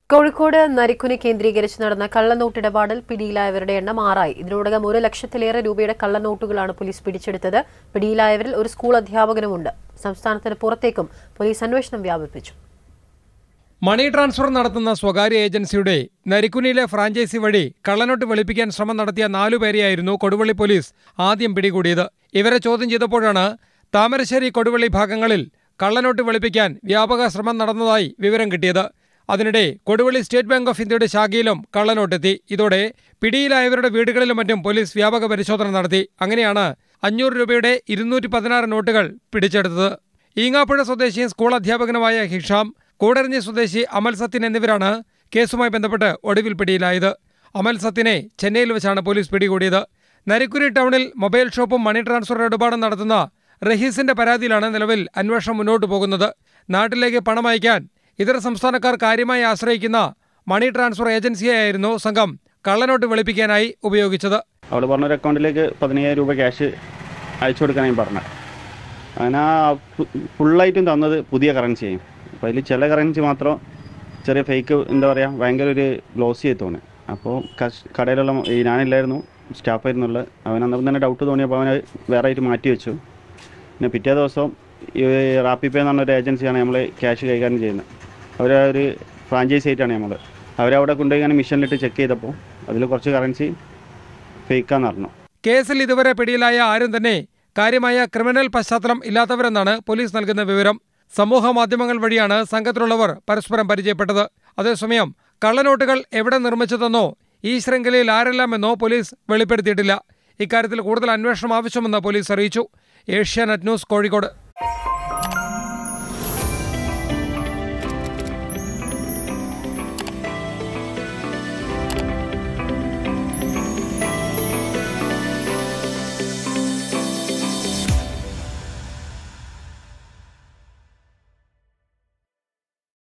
കോഴിക്കോട് നരിക്കുനി കേന്ദ്രീകരിച്ച് നടന്ന കള്ളനോട്ടിടപാടിൽ പിടിയിലായവരുടെ എണ്ണം ആറായി ഇതിനോടകം ഒരു ലക്ഷത്തിലേറെ രൂപയുടെ കള്ളനോട്ടുകളാണ് പോലീസ് പിടിച്ചെടുത്തത് പിടിയിലായവരിൽ ഒരു സ്കൂൾ അധ്യാപകനുമുണ്ട് സംസ്ഥാനത്തിന് പുറത്തേക്കും പോലീസ് അന്വേഷണം വ്യാപിപ്പിച്ചു മണി ട്രാൻസ്ഫർ നടത്തുന്ന സ്വകാര്യ ഏജൻസിയുടെ നരിക്കുനിയിലെ ഫ്രാഞ്ചൈസി വഴി കള്ളനോട്ട് വെളുപ്പിക്കാൻ ശ്രമം നടത്തിയ നാലുപേരെയായിരുന്നു കൊടുവള്ളി പോലീസ് ആദ്യം പിടികൂടിയത് ഇവരെ ചോദ്യം ചെയ്തപ്പോഴാണ് താമരശ്ശേരി കൊടുവള്ളി ഭാഗങ്ങളിൽ കള്ളനോട്ട് വെളുപ്പിക്കാൻ വ്യാപക ശ്രമം നടന്നതായി വിവരം കിട്ടിയത് അതിനിടെ കൊടുവള്ളി സ്റ്റേറ്റ് ബാങ്ക് ഓഫ് ഇന്ത്യയുടെ ശാഖയിലും കള്ളനോട്ടെത്തി ഇതോടെ പിടിയിലായവരുടെ വീടുകളിലും മറ്റും പോലീസ് വ്യാപക പരിശോധന നടത്തി അങ്ങനെയാണ് അഞ്ഞൂറ് രൂപയുടെ ഇരുന്നൂറ്റി പതിനാറ് നോട്ടുകൾ പിടിച്ചെടുത്തത് ഈങ്ങാപ്പുഴ സ്വദേശിയും സ്കൂൾ അധ്യാപകനുമായ ഹിഷാം കൂടരഞ്ഞി സ്വദേശി അമൽ സത്യൻ എന്നിവരാണ് കേസുമായി ബന്ധപ്പെട്ട് ഒടുവിൽ പിടിയിലായത് അമൽ സത്യനെ ചെന്നൈയിൽ വെച്ചാണ് പോലീസ് പിടികൂടിയത് നരിക്കുരി ടൗണിൽ മൊബൈൽ ഷോപ്പും മണി ട്രാൻസ്ഫർ ഇടപാടും നടത്തുന്ന റഹീസിന്റെ പരാതിയിലാണ് നിലവിൽ അന്വേഷണം മുന്നോട്ടു പോകുന്നത് നാട്ടിലേക്ക് പണം അയക്കാൻ ഇതര സംസ്ഥാനക്കാർ കാര്യമായി ആശ്രയിക്കുന്ന മണി ട്രാൻസ്ഫർ ഏജൻസിയായിരുന്നു സംഘം കള്ളനോട്ട് വെളുപ്പിക്കാനായി ഉപയോഗിച്ചത് അവൾ പറഞ്ഞൊരു അക്കൗണ്ടിലേക്ക് പതിനയ്യായിരം രൂപ ക്യാഷ് അയച്ചു കൊടുക്കാനായി പറഞ്ഞത് അങ്ങനെ ആ ഫു- ഫുള്ളായിട്ടും തന്നത് പുതിയ കറൻസിയായി അപ്പോൾ അതിൽ ചില കറൻസി മാത്രം ചെറിയ ഫേക്ക് എന്താ പറയുക ഭയങ്കര ഒരു ഗ്ലോസി ആയി തോന്നി അപ്പോൾ കഷ് കടയിലുള്ള മ- ഈ ഞാനില്ലായിരുന്നു സ്റ്റാഫായിരുന്നുള്ള അവൻ അന്നപ്പം തന്നെ ഡൗട്ട് തോന്നിയപ്പോൾ അവൻ വേറെ ആയിട്ട് മാറ്റി വെച്ചു പിന്നെ പിറ്റേ ദിവസം ഈ റാപ്പി പേ എന്ന് പറഞ്ഞൊരു ഏജൻസിയാണ് നമ്മൾ ക്യാഷ് കൈകാര്യം ചെയ്യുന്നത് അവർ ഒരു ഫ്രാഞ്ചൈസി ആയിട്ടാണ് നമ്മൾ അവരവിടെ കൊണ്ടുപോയി ഇങ്ങനെ മിഷനിലിട്ട് ചെക്ക് ചെയ്തപ്പോൾ അതിൽ കുറച്ച് കറൻസി ഫേക്കാന്ന് പറഞ്ഞു കേസിൽ ഇതുവരെ പിടിയിലായ ആരും തന്നെ കാര്യമായ ക്രിമിനൽ പശ്ചാത്തലം ഇല്ലാത്തവരെന്നാണ് പോലീസ് നൽകുന്ന വിവരം സമൂഹ മാധ്യമങ്ങൾ വഴിയാണ് സംഘത്തിലുള്ളവർ പരസ്പരം പരിചയപ്പെട്ടത് അതേസമയം കള്ളനോട്ടുകൾ എവിടെ നിർമ്മിച്ചതെന്നോ ഈ ശൃംഖലയിൽ ആരെല്ലാമെന്നോ പോലീസ് വെളിപ്പെടുത്തിയിട്ടില്ല ഇക്കാര്യത്തിൽ കൂടുതൽ അന്വേഷണം ആവശ്യമെന്ന് പോലീസ് അറിയിച്ചു ഏഷ്യാനെറ്റ് ന്യൂസ് കോഴിക്കോട്